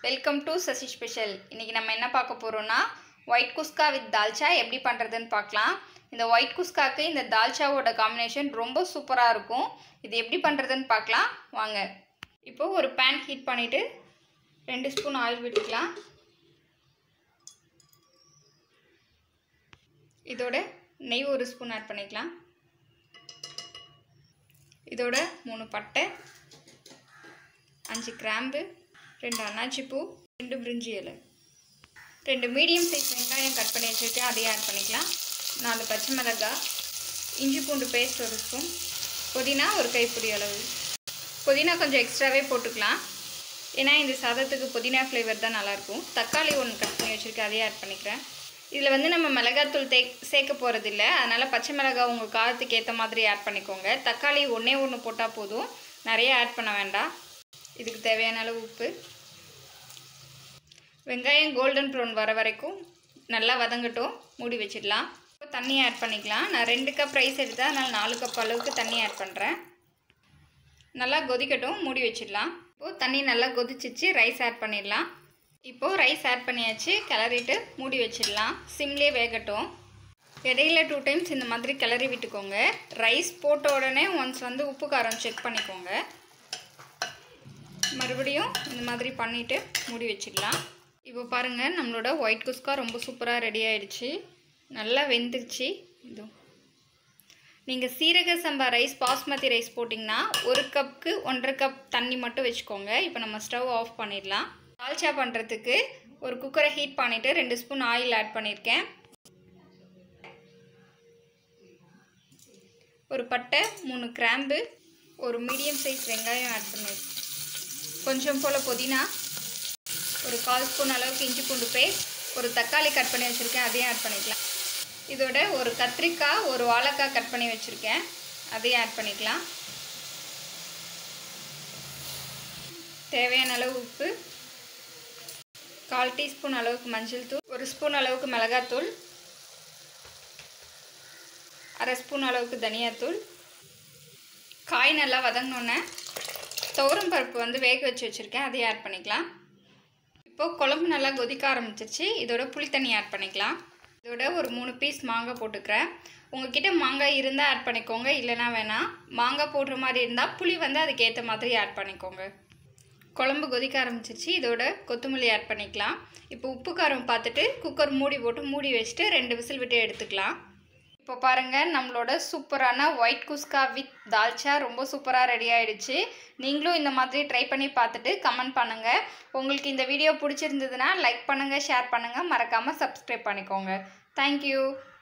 welcome to Sasi special இன்றைக்கி நம்ம என்ன பார்க்க போகிறோம்னா ஒயிட் குஸ்கா வித் தால்ச்சா எப்படி பண்ணுறதுன்னு பார்க்கலாம் இந்த ஒயிட் குஸ்காக்கு இந்த தால்ச்சாவோட காம்பினேஷன் ரொம்ப சூப்பராக இருக்கும் இது எப்படி பண்ணுறதுன்னு பார்க்கலாம் வாங்க இப்போது ஒரு பேன் ஹீட் பண்ணிவிட்டு ரெண்டு ஸ்பூன் ஆயில் விட்டுக்கலாம் இதோட நெய் ஒரு ஸ்பூன் ஆட் பண்ணிக்கலாம் இதோட மூணு பட்டை அஞ்சு கிராம்பு ரெண்டு அன்னாச்சி பூ ரெண்டு பிரிஞ்சி இலை ரெண்டு மீடியம் சைஸ் வெங்காயம் கட் பண்ணி வச்சுருக்கேன் அதையும் ஆட் பண்ணிக்கலாம் நாலு பச்சை மிளகாய் இஞ்சி பூண்டு பேஸ்ட் ஒரு ஸ்பூன் புதினா ஒரு கைப்பிடி அளவு புதினா கொஞ்சம் எக்ஸ்ட்ராவே போட்டுக்கலாம் ஏன்னா இந்த சாதத்துக்கு புதினா ஃப்ளேவர் தான் நல்லாயிருக்கும் தக்காளி ஒன்று கட் பண்ணி வச்சுருக்கேன் அதையும் ஆட் பண்ணிக்கிறேன் இதில் வந்து நம்ம மிளகாத்தூள் தே சேர்க்க போகிறதில்ல அதனால் பச்சை மிளகாய் உங்கள் காரத்துக்கு ஏற்ற மாதிரி ஆட் பண்ணிக்கோங்க தக்காளி ஒன்றே ஒன்று போட்டால் போதும் நிறைய ஆட் பண்ண வேண்டாம் இதுக்கு தேவையான அளவு உப்பு வெங்காயம் கோல்டன் ப்ரௌன் வர வரைக்கும் நல்லா வதங்கட்டும் மூடி வச்சிடலாம் இப்போ தண்ணி ஆட் பண்ணிக்கலாம் நான் ரெண்டு கப் ரைஸ் எடுத்தேன் அதனால் நாலு கப் அளவுக்கு தண்ணி ஆட் பண்ணுறேன் நல்லா கொதிக்கட்டும் மூடி வச்சிடலாம் இப்போது தண்ணி நல்லா கொதிச்சிச்சு ரைஸ் ஆட் பண்ணிடலாம் இப்போது ரைஸ் ஆட் பண்ணியாச்சு கிளறிட்டு மூடி வச்சிடலாம் சிம்லேயே வேகட்டும் இடையில டூ டைம்ஸ் இந்த மாதிரி கிளறி விட்டுக்கோங்க ரைஸ் போட்ட உடனே ஒன்ஸ் வந்து உப்பு காரம் செக் பண்ணிக்கோங்க மறுபடியும் இந்த மாதிரி பண்ணிவிட்டு மூடி வச்சிடலாம் இப்போ பாருங்கள் நம்மளோட ஒயிட் குஸ்கா ரொம்ப சூப்பராக ரெடி ஆயிடுச்சு நல்லா வெந்துருச்சு இது நீங்கள் சீரக சம்பா ரைஸ் பாஸ்மதி ரைஸ் போட்டிங்கன்னா ஒரு கப்புக்கு ஒன்றரை கப் தண்ணி மட்டும் வச்சுக்கோங்க இப்போ நம்ம ஸ்டவ் ஆஃப் பண்ணிடலாம் தால்ச்சா பண்ணுறதுக்கு ஒரு குக்கரை ஹீட் பண்ணிவிட்டு ரெண்டு ஸ்பூன் ஆயில் ஆட் பண்ணியிருக்கேன் ஒரு பட்டை மூணு கிராம்பு ஒரு மீடியம் சைஸ் வெங்காயம் ஆட் பண்ணியிருக்கேன் கொஞ்சம் போல் புதினா ஒரு கால் ஸ்பூன் அளவுக்கு இஞ்சி பூண்டு பேஸ்ட் ஒரு தக்காளி கட் பண்ணி வச்சுருக்கேன் அதையும் ஆட் பண்ணிக்கலாம் இதோட ஒரு கத்திரிக்காய் ஒரு வாழைக்காய் கட் பண்ணி வச்சுருக்கேன் அதையும் ஆட் பண்ணிக்கலாம் தேவையான அளவு உப்பு கால் டீஸ்பூன் அளவுக்கு மஞ்சள் தூள் ஒரு ஸ்பூன் அளவுக்கு மிளகாத்தூள் அரை ஸ்பூன் அளவுக்கு தனியாத்தூள் காய் நல்லா வதங்கினோன்னே துவரம் பருப்பு வந்து வேக வச்சு வச்சுருக்கேன் அதையும் ஆட் பண்ணிக்கலாம் இப்போது குழம்பு நல்லா கொதிக்க ஆரம்பிச்சிருச்சு இதோட புளி தண்ணி ஆட் பண்ணிக்கலாம் இதோட ஒரு மூணு பீஸ் மாங்காய் போட்டுக்கிறேன் உங்ககிட்ட மாங்காய் இருந்தால் ஆட் பண்ணிக்கோங்க இல்லைனா வேணாம் மாங்காய் போடுற மாதிரி இருந்தால் புளி வந்து அதுக்கு ஏற்ற மாதிரி ஆட் பண்ணிக்கோங்க குழம்பு கொதிக்க ஆரம்பிச்சிருச்சு இதோட கொத்தமல்லி ஆட் பண்ணிக்கலாம் இப்போ உப்பு காரம் பார்த்துட்டு குக்கர் மூடி போட்டு மூடி வச்சுட்டு ரெண்டு விசில் விட்டு எடுத்துக்கலாம் இப்போ பாருங்கள் நம்மளோட சூப்பரான ஒயிட் குஸ்கா வித் தால்ச்சா ரொம்ப சூப்பராக ரெடி ஆகிடுச்சு நீங்களும் இந்த மாதிரி ட்ரை பண்ணி பார்த்துட்டு கமெண்ட் பண்ணுங்கள் உங்களுக்கு இந்த வீடியோ பிடிச்சிருந்ததுன்னா லைக் பண்ணுங்கள் ஷேர் பண்ணுங்கள் மறக்காமல் சப்ஸ்கிரைப் பண்ணிக்கோங்க தேங்க்யூ